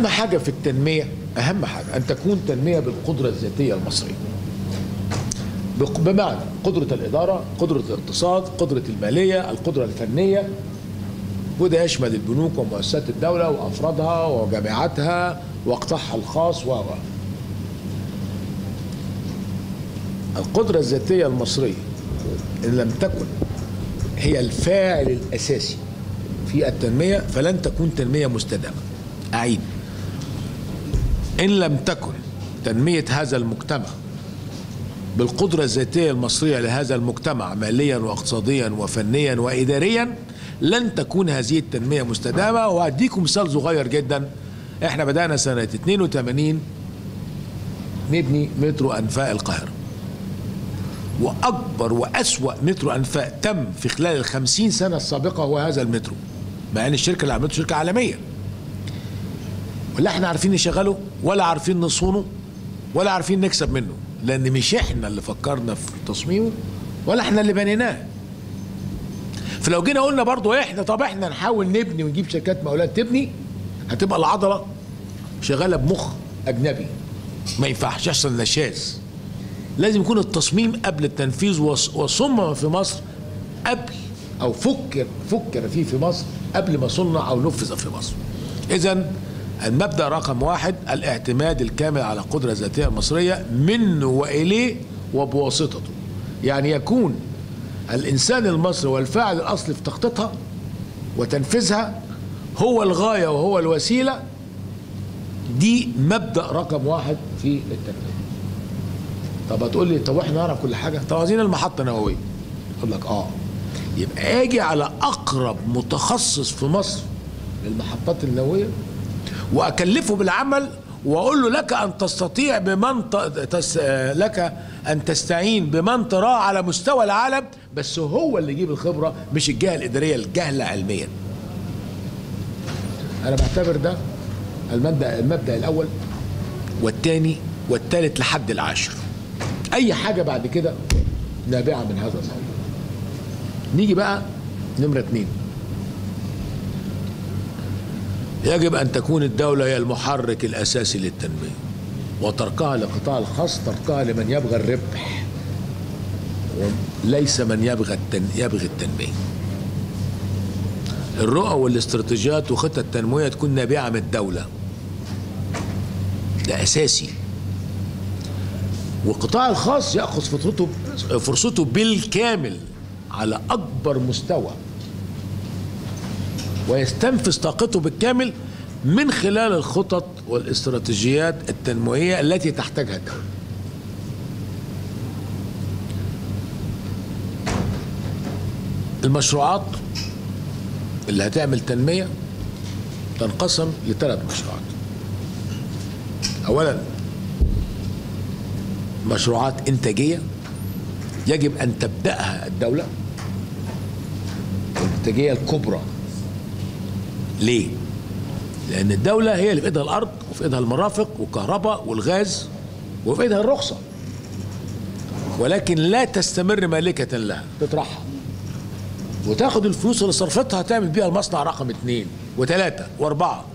أهم حاجة في التنمية أهم حاجة أن تكون تنمية بالقدرة الذاتية المصرية بق- بمعنى قدرة الإدارة قدرة الاقتصاد قدرة المالية القدرة الفنية وده يشمل البنوك ومؤسسات الدولة وأفرادها وجامعاتها وقطاعها الخاص و و. القدرة الذاتية المصرية إن لم تكن هي الفاعل الأساسي في التنمية فلن تكون تنمية مستدامة أعيد إن لم تكن تنمية هذا المجتمع بالقدرة الذاتية المصرية لهذا المجتمع ماليا واقتصاديا وفنيا وإداريا لن تكون هذه التنمية مستدامة وأديكم مثال صغير جدا احنا بدأنا سنة 82 نبني مترو أنفاق القاهرة وأكبر وأسوأ مترو أنفاق تم في خلال الخمسين سنة السابقة هو هذا المترو مع أن الشركة اللي عملته شركة عالمية ولا احنا عارفين نشغله ولا عارفين نصونه ولا عارفين نكسب منه لان مش احنا اللي فكرنا في تصميمه ولا احنا اللي بنيناه فلو جينا قلنا برضو احنا طب احنا نحاول نبني ونجيب شركات مقاولات تبني هتبقى العضله شغاله بمخ اجنبي ما ينفعش يحصل نشاز لازم يكون التصميم قبل التنفيذ وص- وصمم في مصر قبل او فكر فكر فيه في مصر قبل ما صنع او نفذ في مصر اذا المبدا رقم واحد الاعتماد الكامل على القدره الذاتيه المصريه منه واليه وبواسطته يعني يكون الانسان المصري والفاعل الاصلي في تخطيطها وتنفيذها هو الغايه وهو الوسيله دي مبدا رقم واحد في التنميه طب هتقول لي طب احنا نعرف كل حاجه طب عايزين المحطه نوويه اقول لك اه يبقى اجي على اقرب متخصص في مصر للمحطات النوويه واكلفه بالعمل واقول له لك ان تستطيع بمن ت... تس... آه، لك ان تستعين بمن تراه على مستوى العالم بس هو اللي يجيب الخبره مش الجهه الاداريه الجهله علميا انا بعتبر ده المبدا المبدا الاول والثاني والثالث لحد العاشر اي حاجه بعد كده نابعه من هذا الامر نيجي بقى نمره اثنين يجب ان تكون الدوله هي المحرك الاساسي للتنميه وتركها للقطاع الخاص تركها لمن يبغى الربح وليس من يبغى التن... يبغي التنميه الرؤى والاستراتيجيات وخطط التنمويه تكون نابعه من الدوله ده اساسي والقطاع الخاص ياخذ فرصته فرصته بالكامل على اكبر مستوى ويستنفذ طاقته بالكامل من خلال الخطط والاستراتيجيات التنمويه التي تحتاجها الدوله المشروعات اللي هتعمل تنميه تنقسم لثلاث مشروعات اولا مشروعات انتاجيه يجب ان تبداها الدوله الانتاجيه الكبرى ليه لان الدوله هي اللي في ايدها الارض وفي ايدها المرافق والكهرباء والغاز وفي ايدها الرخصه ولكن لا تستمر مالكه لها تطرحها وتاخد الفلوس اللي صرفتها تعمل بيها المصنع رقم اثنين وثلاثة واربعة